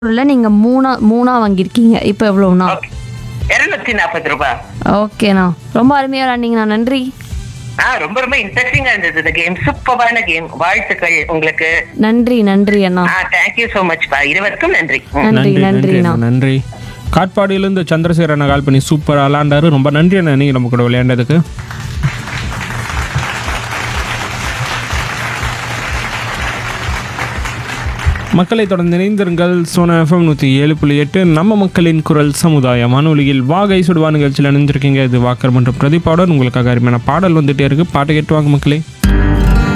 பொருளை நீங்க மூணா மூணா வாங்கியிருக்கீங்க இப்போ எவ்வளோண்ணா ஓகே இருநூத்தி நாற்பது ரூபாய் ஓகேண்ணா ரொம்ப அருமையா விளாண்டிங்கண்ணா நன்றி ஆ ரொம்ப ரொம்ப இன்ட்ரெஸ்டிங்கா இருந்தது இந்த கேம் சூப்பரான கேம் வாழ்த்துக்கள் உங்களுக்கு நன்றி நன்றி அண்ணா ஆ தேங்க்யூ சோ மச் பா இருவருக்கும் நன்றி ம். நன்றி நன்றிண்ணா அண்ணா, நன்றி காட்பாடியிலேருந்து சந்திரசேகர் அண்ணா கால் பண்ணி சூப்பராக விளாண்டாரு ரொம்ப நன்றி அண்ணா நீங்கள் நம்ம கூட விளையாண்டதுக்கு மக்களை தொடர்ந்து இணைந்திருங்கள் சோனா எஃப்எம் நூற்றி ஏழு புள்ளி எட்டு நம்ம மக்களின் குரல் சமுதாய வானொலியில் வாகை சுடுவா நிகழ்ச்சியில் இணைஞ்சிருக்கீங்க இது வாக்கர் மற்றும் பிரதீபாவுடன் உங்களுக்காக அருமையான பாடல் வந்துட்டே இருக்கு பாட்டு கேட்டு வாங்க மக்களே